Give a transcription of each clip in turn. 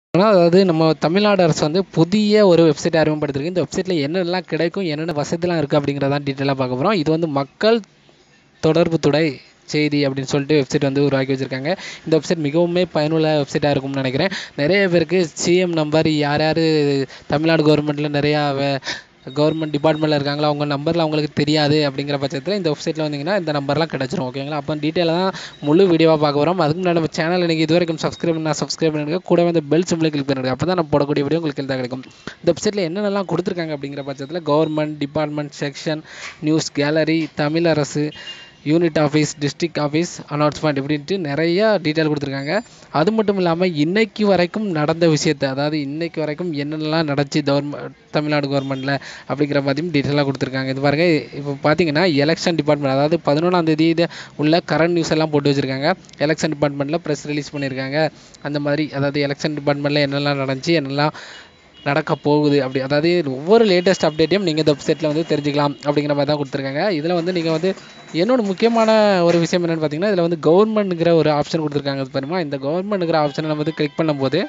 ஆனால் அதாவது நம்ம தமிழ்நாடு அரசு வந்து புதிய ஒரு வெப்சைட் அறிமுகப்படுத்திருக்கு இந்த வெப்சைட்டில் என்னென்னலாம் கிடைக்கும் என்னென்ன வசதிலாம் இருக்குது அப்படிங்கிறதான் டீட்டெயிலாக பார்க்க போகிறோம் இது வந்து மக்கள் தொடர்பு துறை செய்தி அப்படின்னு சொல்லிட்டு வெப்சைட் வந்து உருவாக்கி வச்சுருக்காங்க இந்த வெப்சைட் மிகவுமே பயனுள்ள வெப்சைட்டாக இருக்கும்னு நினைக்கிறேன் நிறைய பேருக்கு சிஎம் நம்பர் யார் யார் தமிழ்நாடு கவர்மெண்ட்டில் நிறையா கவர்மெண்ட் டிபார்ட்மெண்ட்டில் இருக்காங்களோ அவங்க நம்பர்லாம் அவங்களுக்கு தெரியாது அப்படிங்கிற பட்சத்தில் இந்த வெப்சைட்டில் வந்தீங்கன்னா இந்த நம்பர்லாம் கிடச்சிரும் ஓகேங்களா அப்போ டீட்டெயிலாக தான் முழு வீடியோவாக பார்க்க போகிறோம் அதுக்கு முன்னாடி நம்ம சேனல் நீங்கள் இது வரைக்கும் சப்ஸ்கிரைப் பண்ணால் சப்ஸ்கிரைப் பண்ணிடுங்க கூட வந்து பெல் சிம்பிளை கிளிக் பண்ணிடுங்க அப்போ தான் நம்ம போடக்கூடிய வீடியோ உங்களுக்கு தான் கிடைக்கும் இந்த வெப்சைட்டில் என்னென்னலாம் கொடுத்துருக்காங்க அப்படிங்கிற பட்சத்தில் government department section news gallery Tamil அரசு unit office district office announcement இப்படின்ட்டு நிறையா டீட்டெயில் கொடுத்துருக்காங்க அது மட்டும் இல்லாமல் இன்னைக்கு வரைக்கும் நடந்த விஷயத்தை அதாவது இன்னைக்கு வரைக்கும் என்னென்னலாம் நடந்துச்சு கவர்மெண்ட் தமிழ்நாடு கவர்மெண்ட்டில் அப்படிங்கிற மாதிரியும் டீட்டெயிலாக கொடுத்துருக்காங்க இது பாருங்க இப்போ பார்த்தீங்கன்னா எலெக்ஷன் டிபார்ட்மெண்ட் அதாவது பதினொன்றாம் தேதி இது உள்ள கரண்ட் நியூஸ் எல்லாம் போட்டு வச்சுருக்காங்க எலெக்ஷன் டிபார்ட்மெண்ட்டில் ப்ரெஸ் ரிலீஸ் பண்ணியிருக்காங்க அந்த மாதிரி அதாவது எலெக்ஷன் டிபார்ட்மெண்ட்டில் என்னெல்லாம் நடந்துச்சு என்னெல்லாம் நடக்க போகுது அப்படி அதாவது ஒவ்வொரு லேட்டஸ்ட் அப்டேட்டையும் நீங்கள் இந்த வெப்சைட்டில் வந்து தெரிஞ்சுக்கலாம் அப்படிங்கிற மாதிரி தான் கொடுத்துருக்காங்க இதில் வந்து நீங்கள் வந்து என்னோட முக்கியமான ஒரு விஷயம் என்னென்னு பார்த்தீங்கன்னா இதில் வந்து கவர்மெண்ட்டுங்கிற ஒரு ஆப்ஷன் கொடுத்துருக்காங்க பாருமா இந்த கவர்மெண்ட்டுங்கிற ஆப்ஷனை நம்ம வந்து கிளிக் பண்ணும்போது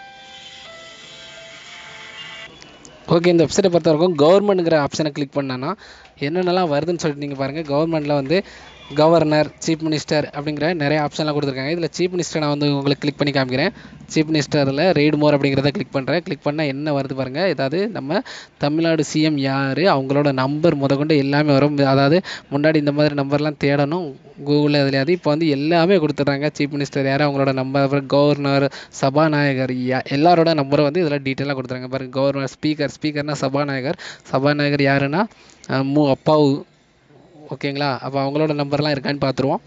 ஓகே இந்த வெப்சைட்டை பொறுத்த வரைக்கும் கவர்மெண்ட்டுங்கிற ஆப்ஷனை கிளிக் பண்ணனா என்னென்னலாம் வருதுன்னு சொல்லிட்டு நீங்கள் பாருங்கள் கவர்மெண்ட்டில் வந்து கவர்னர் சீஃப் மினிஸ்டர் அப்படிங்கிற நிறைய ஆப்ஷன்லாம் கொடுத்துருக்காங்க இதில் சீஃப் மினிஸ்டர் நான் வந்து உங்களுக்கு கிளிக் பண்ணி காமிக்கிறேன் சீஃப் மினிஸ்டரில் ரெய்டு மோர் அப்படிங்கிறத கிளிக் பண்ணுறேன் கிளிக் பண்ணால் என்ன வருது பாருங்கள் ஏதாவது நம்ம தமிழ்நாடு சிஎம் யார் அவங்களோட நம்பர் முதற்கொண்டு எல்லாமே வரும் அதாவது முன்னாடி இந்த மாதிரி நம்பர்லாம் தேடணும் கூகுளில் எதுலையாவது இப்போ வந்து எல்லாமே கொடுத்துட்றாங்க சீஃப் மினிஸ்டர் யார் அவங்களோட நம்பர் கவர்னர் சபாநாயகர் யா எல்லாரோட நம்பரும் வந்து இதில் டீட்டெயிலாக கொடுத்துறாங்க பாருங்கள் கவர்னர் ஸ்பீக்கர் ஸ்பீக்கர்னா சபாநாயகர் சபாநாயகர் யாருன்னா மு அப்பாவு ஓகேங்களா அப்போ அவங்களோட நம்பர்லாம் இருக்கான்னு பார்த்துருவோம்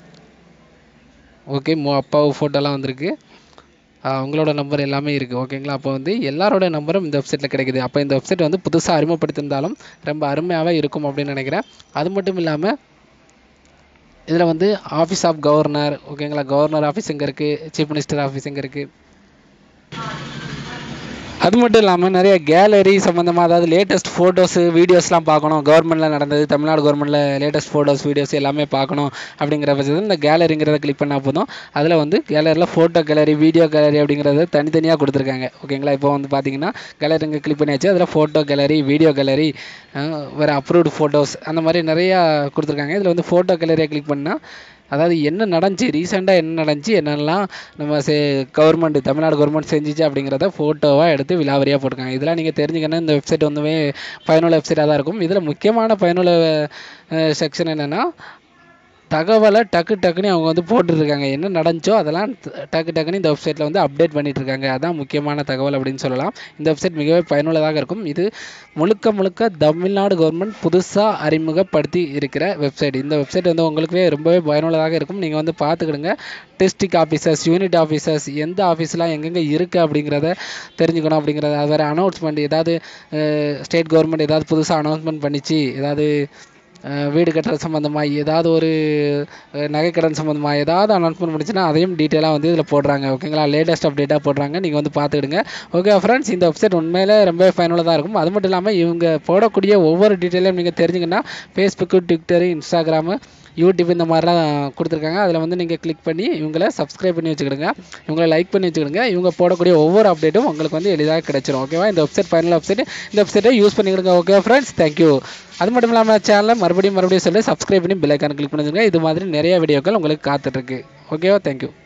ஓகே மு அப்பாவு ஃபோட்டோலாம் வந்திருக்கு அவங்களோட நம்பர் எல்லாமே இருக்குது ஓகேங்களா அப்போ வந்து எல்லாரோட நம்பரும் இந்த வெப்சைட்டில் கிடைக்குது அப்போ இந்த வெப்சைட் வந்து புதுசாக அறிமுகப்படுத்தியிருந்தாலும் ரொம்ப அருமையாகவே இருக்கும் அப்படின்னு நினைக்கிறேன் அது மட்டும் இல்லாமல் இதில் வந்து ஆஃபீஸ் ஆஃப் கவர்னர் ஓகேங்களா கவர்னர் ஆஃபீஸ் எங்கே இருக்குது சீஃப் மினிஸ்டர் ஆஃபீஸ் எங்கே இருக்குது அது மட்டும் இல்லாமல் நிறைய கேலரி சம்மந்தமாக அதாவது லேட்டஸ்ட் ஃபோட்டோஸு வீடியோஸ்லாம் பார்க்கணும் கவர்மெண்ட்டில் நடந்தது தமிழ்நாடு கவர்மெண்ட்டில் லேட்டஸ்ட் ஃபோட்டோஸ் வீடியோஸ் எல்லாமே பார்க்கணும் அப்படிங்கிற பட்சத்தில் இந்த கேலரிங்கிறத கிளிக் பண்ணால் போதும் அதில் வந்து கேலரியில் ஃபோட்டோ கேலரி வீடியோ கேலரி அப்படிங்கிறத தனித்தனியாக கொடுத்துருக்காங்க ஓகேங்களா இப்போ வந்து பார்த்தீங்கன்னா கேலரிங்க கிளிக் பண்ணியாச்சு அதில் ஃபோட்டோ கேலரி வீடியோ கேலரி வேறு அப்ரூவ்டு ஃபோட்டோஸ் அந்த மாதிரி நிறையா கொடுத்துருக்காங்க இதில் வந்து ஃபோட்டோ கேலரியை கிளிக் பண்ணால் அதாவது என்ன நடந்துச்சு ரீசெண்டாக என்ன நடந்துச்சு என்னென்னலாம் நம்ம செ கவர்மெண்ட் தமிழ்நாடு கவர்மெண்ட் செஞ்சிச்சு அப்படிங்கிறத ஃபோட்டோவாக எடுத்து விலாவரியாக போட்டிருக்காங்க இதெல்லாம் நீங்கள் தெரிஞ்சுக்கணும் இந்த வெப்சைட் வந்துமே பயனுள்ள வெப்சைட்டாக தான் இருக்கும் இதில் முக்கியமான பயனுள்ள செக்ஷன் என்னென்னா தகவலை டக்கு டக்குன்னு அவங்க வந்து போட்டுருக்காங்க என்ன நடந்துச்சோ அதெல்லாம் டக்கு டக்குன்னு இந்த வெப்சைட்டில் வந்து அப்டேட் பண்ணிட்டு இருக்காங்க அதான் முக்கியமான தகவல் அப்படின்னு சொல்லலாம் இந்த வெப்சைட் மிகவே பயனுள்ளதாக இருக்கும் இது முழுக்க முழுக்க தமிழ்நாடு கவர்மெண்ட் புதுசாக அறிமுகப்படுத்தி இருக்கிற வெப்சைட் இந்த வெப்சைட் வந்து உங்களுக்கு ரொம்பவே பயனுள்ளதாக இருக்கும் நீங்கள் வந்து பார்த்துக்கிடுங்க டிஸ்ட்ரிக்ட் ஆஃபீஸர்ஸ் யூனிட் ஆஃபீஸர்ஸ் எந்த ஆஃபீஸ்லாம் எங்கெங்கே இருக்குது அப்படிங்கிறத தெரிஞ்சுக்கணும் அப்படிங்கிறத அது வேறு அனௌன்ஸ்மெண்ட் ஏதாவது ஸ்டேட் கவர்மெண்ட் ஏதாவது புதுசாக அனௌன்ஸ்மெண்ட் பண்ணிச்சு ஏதாவது வீடு கட்டுறது சம்மந்தமாக ஏதாவது ஒரு நகைக்கடன் சம்மந்தமாக ஏதாவது அனௌன்ஸ்மெண்ட் பண்ணிச்சுன்னா அதையும் டீட்டெயிலாக வந்து இதில் போடுறாங்க ஓகேங்களா லேட்டஸ்ட் அப்டேட்டாக போடுறாங்க நீங்கள் வந்து பார்த்துக்கிடுங்க ஓகே ஃப்ரெண்ட்ஸ் இந்த வெப்சைட் உண்மையிலே ரொம்பவே பயனுள்ளதாக இருக்கும் அது மட்டும் இல்லாமல் இவங்க போடக்கூடிய ஒவ்வொரு டீட்டெயிலையும் நீங்கள் தெரிஞ்சுக்கன்னா ஃபேஸ்புக்கு ட்விட்டரு இன்ஸ்டாகிராமு யூடியூப் இந்த மாதிரிலாம் கொடுத்துருக்காங்க அதில் வந்து நீங்கள் கிளிக் பண்ணி இவங்கள சப்ஸ்கிரைப் பண்ணி வச்சுக்கிடுங்க இவங்களை லைக் பண்ணி வச்சுக்கிடுங்க இவங்க போடக்கூடிய ஒவ்வொரு அப்டேட்டும் உங்களுக்கு வந்து எளிதாக கிடைச்சிரும் ஓகேவா இந்த வெப்சைட் பயனுள்ள வெப்சைட் இந்த வெப்சைட்டை யூஸ் பண்ணிக்கிடுங்க ஓகே ஃப்ரெண்ட்ஸ் தேங்க்யூ அது மட்டும் இல்லாமல் சேனலை மறுபடியும் மறுபடியும் சொல்லி சப்ஸ்கிரைப் பண்ணி பெல் ஐக்கான் கிளிக் பண்ணிடுங்க இது மாதிரி நிறைய வீடியோக்கள் உங்களுக்கு காத்துட்ருக்கு ஓகேவா தேங்க்யூ